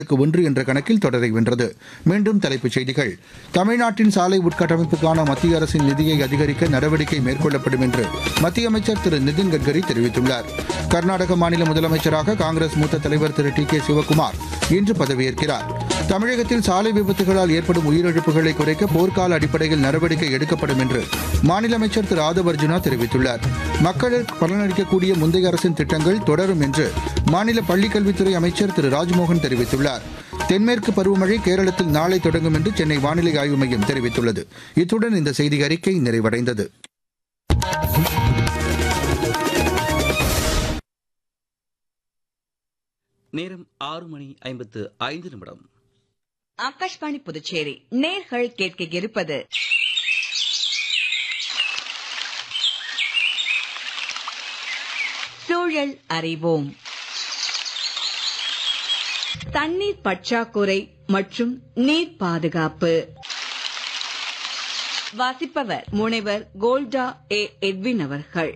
க்கு ஒன்று என்ற கணக்கில் தொடரை வென்றது மீண்டும் தலைப்புச் செய்திகள் தமிழ்நாட்டின் சாலை உட்கட்டமைப்புக்கான மத்திய அரசின் நிதியை அதிகரிக்க நடவடிக்கை மேற்கொள்ளப்படும் என்று மத்திய அமைச்சர் திரு நிதின் கட்கரி தெரிவித்துள்ளார் கர்நாடக மாநில முதலமைச்சராக காங்கிரஸ் மூத்த தலைவர் திரு டி கே சிவக்குமார் இன்று பதவியேற்கிறார் தமிழகத்தில் சாலை விபத்துகளால் ஏற்படும் உயிரிழப்புகளை குறைக்க போர்க்கால அடிப்படையில் நடவடிக்கை எடுக்கப்படும் என்று மாநில அமைச்சர் திரு ஆதவ் அர்ஜுனா தெரிவித்துள்ளார் மக்களுக்கு பலனளிக்கக்கூடிய முந்தைய அரசின் திட்டங்கள் தொடரும் என்று மாநில பள்ளிக்கல்வித்துறை அமைச்சர் திரு ராஜ்மோகன் தெரிவித்துள்ளார் தென்மேற்கு பருவமழை கேரளத்தில் நாளை தொடங்கும் என்று சென்னை வானிலை ஆய்வு மையம் தெரிவித்துள்ளது இத்துடன் இந்த செய்தி அறிக்கை நிறைவடைந்தது நேரம் ஆறு மணி ஐம்பத்து ஐந்து நிமிடம் ஆகாஷ்வாணி புதுச்சேரி நேர்கள் கேட்க இருப்பது சூழல் அறிவோம் தண்ணீர் பற்றாக்குறை மற்றும் நீர் பாதுகாப்பு வாசிப்பவர் முனைவர் கோல்டா ஏ எட்வின் அவர்கள்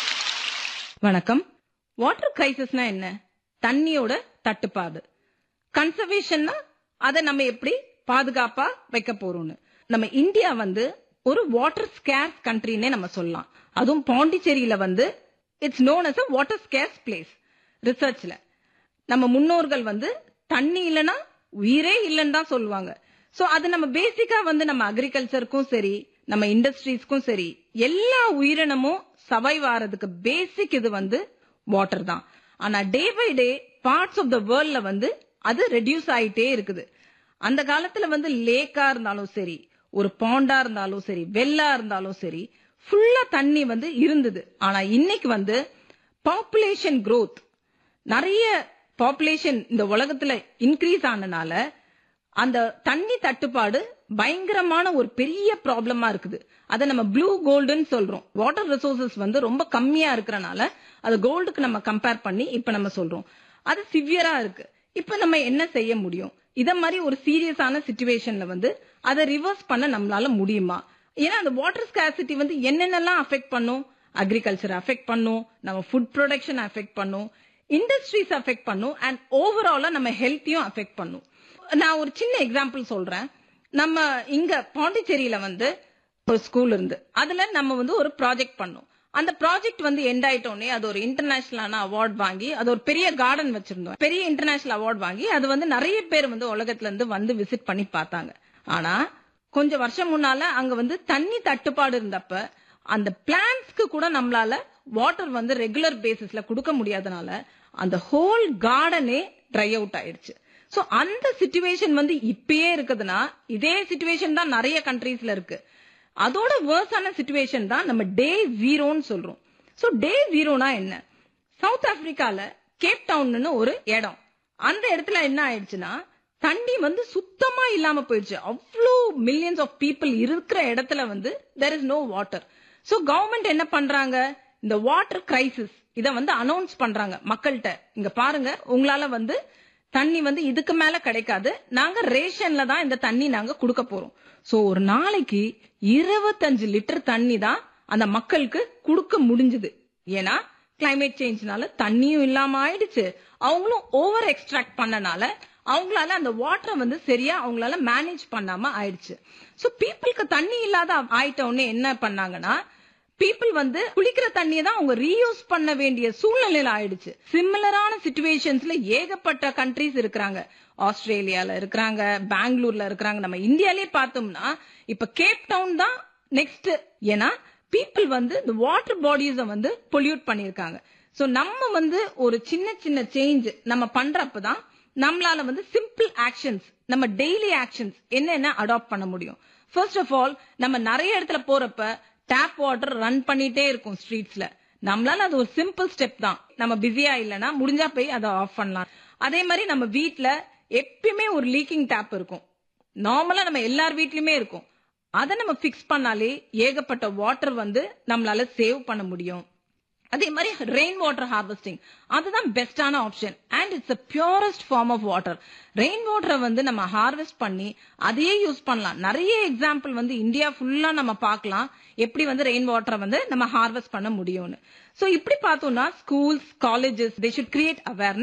வணக்கம் வாட்டர் கிரைசிஸ்னா என்ன தண்ணியோட தட்டுப்பாடு கன்சர்வேஷன்னா அதை நம்ம எப்படி பாதுகாப்பா வைக்க போறோம்னு நம்ம இந்தியா வந்து ஒரு வாட்டர் ஸ்கேர்ஸ் கண்ட்ரினே நம்ம சொல்லலாம் அதுவும் பாண்டிச்சேரியில வந்து it's known as a water scarce place ரிசர்ச்ல நம்ம முன்னோர்கள் வந்து தண்ணி இல்லைன்னா உயிரே இல்லைன்னு தான் சொல்லுவாங்க சோ அது நம்ம பேசிக்கா வந்து நம்ம அக்ரிகல்ச்சருக்கும் சரி நம்ம இண்டஸ்ட்ரீஸ்க்கும் சரி எல்லா உயிரினமும் சர்வைவ் ஆறதுக்கு பேசிக் இது வந்து வாட்டர் தான் ஆனா day by day parts of the வேர்ல்ட்ல வந்து அது ரெடியூஸ் ஆயிட்டே இருக்குது அந்த காலத்துல வந்து லேக்கா இருந்தாலும் சரி ஒரு பாண்டா இருந்தாலும் சரி வெள்ளா இருந்தாலும் சரி ஃபுல்லா தண்ணி வந்து இருந்தது ஆனா இன்னைக்கு வந்து பாப்புலேஷன் growth நிறைய பாப்புலேஷன் இந்த உலகத்துல இன்க்ரீஸ் ஆனனால அந்த தண்ணி தட்டுப்பாடு பயங்கரமான ஒரு பெரிய ப்ராப்ளமா இருக்குது அதை நம்ம ப்ளூ கோல்டுன்னு சொல்றோம் வாட்டர் ரிசோர்சஸ் வந்து ரொம்ப கம்மியா இருக்கறனால அது கோல்டுக்கு நம்ம கம்பேர் பண்ணி இப்ப நம்ம சொல்றோம் அது சிவியரா இருக்கு இப்ப நம்ம என்ன செய்ய முடியும் இத மாதிரி ஒரு சீரியஸான சுச்சுவேஷன்ல வந்து அதை ரிவர்ஸ் பண்ண நம்மளால முடியுமா ஏன்னா அந்த வாட்டர் ஸ்கேசிட்டி வந்து என்னென்னலாம் அஃபெக்ட் பண்ணும் அக்ரிகல்ச்சர் அஃபெக்ட் பண்ணும் நம்ம ஃபுட் ப்ரொடக்ஷன் அஃபெக்ட் பண்ணும் இண்டஸ்ட்ரீஸ் அஃபெக்ட் பண்ணும் அண்ட் ஓவராலா நம்ம ஹெல்த்தையும் அஃபெக்ட் பண்ணும் நான் ஒரு சின்ன எக்ஸாம்பிள் சொல்றேன் நம்ம இங்க பாண்டிச்சேரியில வந்து ஒரு ஸ்கூல் இருந்து அதுல நம்ம வந்து ஒரு ப்ராஜெக்ட் பண்ணோம் அந்த ப்ராஜெக்ட் வந்து எண்ட் ஆயிட்டோடனே அது ஒரு இன்டர்நேஷனலான அவார்ட் வாங்கி அது ஒரு பெரிய கார்டன் வச்சிருந்தோம் பெரிய இன்டர்நேஷனல் அவார்ட் வாங்கி அது வந்து நிறைய பேர் வந்து உலகத்துல இருந்து வந்து விசிட் பண்ணி பார்த்தாங்க ஆனா கொஞ்சம் வருஷம் முன்னால அங்க வந்து தண்ணி தட்டுப்பாடு இருந்தப்ப அந்த பிளான்ஸ்க்கு கூட நம்மளால வாட்டர் வந்து ரெகுலர் பேசிஸ்ல கொடுக்க முடியாதனால அந்த ஹோல் கார்டனே ட்ரை அவுட் ஆயிடுச்சு சோ அந்த சிச்சுவேஷன் வந்து இப்பயே இருக்குதுன்னா இதே சிச்சுவேஷன் தான் நிறைய கண்ட்ரீஸ்ல இருக்கு அதோட வேர்ஸான சிச்சுவேஷன் தான் நம்ம டே ஜீரோன்னு சொல்றோம் சோ டே ஜீரோனா என்ன சவுத் ஆப்பிரிக்கால கேப் டவுன்னு ஒரு இடம் அந்த இடத்துல என்ன ஆயிடுச்சுன்னா தண்ணி வந்து சுத்தமா இல்லாம போயிடுச்சு அவ்வளோ மில்லியன்ஸ் ஆஃப் பீப்புள் இருக்கிற இடத்துல வந்து there is no water so government என்ன பண்றாங்க இந்த வாட்டர் கிரைசிஸ் இத வந்து அனௌன்ஸ் பண்றாங்க மக்கள்கிட்ட இங்க பாருங்க உங்களால வந்து தண்ணி வந்து இதுக்கு மேல கிடைக்காது நாங்க ரேஷன்ல தான் இந்த தண்ணி நாங்க கொடுக்க போறோம் சோ ஒரு நாளைக்கு இருபத்தஞ்சு லிட்டர் தண்ணி தான் அந்த மக்களுக்கு கொடுக்க முடிஞ்சது ஏன்னா கிளைமேட் சேஞ்ச்னால தண்ணியும் இல்லாம ஆயிடுச்சு அவங்களும் ஓவர் எக்ஸ்ட்ராக்ட் பண்ணனால அவங்களால அந்த வாட்டரை வந்து சரியா அவங்களால மேனேஜ் பண்ணாம ஆயிடுச்சு சோ பீப்புளுக்கு தண்ணி இல்லாத ஆயிட்ட உடனே என்ன பண்ணாங்கன்னா பீப்புள் வந்து குளிக்கிற தண்ணியை தான் அவங்க ரீயூஸ் பண்ண வேண்டிய சூழ்நிலையில ஆயிடுச்சு சிமிலரான சிச்சுவேஷன்ஸ்ல ஏகப்பட்ட கண்ட்ரீஸ் இருக்கிறாங்க ஆஸ்திரேலியால இருக்கிறாங்க பெங்களூர்ல இருக்கிறாங்க நம்ம இந்தியாலே பார்த்தோம்னா இப்ப கேப் டவுன் தான் நெக்ஸ்ட் ஏன்னா பீப்புள் வந்து இந்த வாட்டர் பாடிஸ வந்து பொல்யூட் பண்ணிருக்காங்க சோ நம்ம வந்து ஒரு சின்ன சின்ன சேஞ்ச் நம்ம பண்றப்பதான் நம்மளால வந்து சிம்பிள் ஆக்ஷன்ஸ் நம்ம டெய்லி ஆக்ஷன்ஸ் என்னென்ன அடாப்ட் பண்ண முடியும் ஃபர்ஸ்ட் ஆஃப் ஆல் நம்ம நிறைய இடத்துல போறப்ப டேப் வாட்டர் ரன் பண்ணிட்டே இருக்கும் ஸ்ட்ரீட்ஸ்ல நம்மளால அது ஒரு சிம்பிள் ஸ்டெப் தான் நம்ம பிஸியா இல்லைன்னா முடிஞ்சா போய் அதை ஆஃப் பண்ணலாம் அதே மாதிரி நம்ம வீட்ல எப்பயுமே ஒரு லீக்கிங் டேப் இருக்கும் நார்மலா நம்ம எல்லார் வீட்லயுமே இருக்கும் அதை நம்ம ஃபிக்ஸ் பண்ணாலே ஏகப்பட்ட வாட்டர் வந்து நம்மளால சேவ் பண்ண முடியும் அதே மாதிரி ரெயின் வாட்டர் ஹார்வெஸ்டிங் அதுதான் பெஸ்டான option and it's a purest form of water rain வாட்டரை வந்து நம்ம ஹார்வெஸ்ட் பண்ணி அதையே யூஸ் பண்ணலாம் நிறைய எக்ஸாம்பிள் வந்து இந்தியா ஃபுல்லா நம்ம பார்க்கலாம் எப்படி வந்து ரெயின் வாட்டரை வந்து நம்ம ஹார்வெஸ்ட் பண்ண முடியும்னு சோ இப்படி பார்த்தோம்னா schools colleges they should create awareness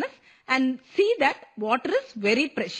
and see that water is very precious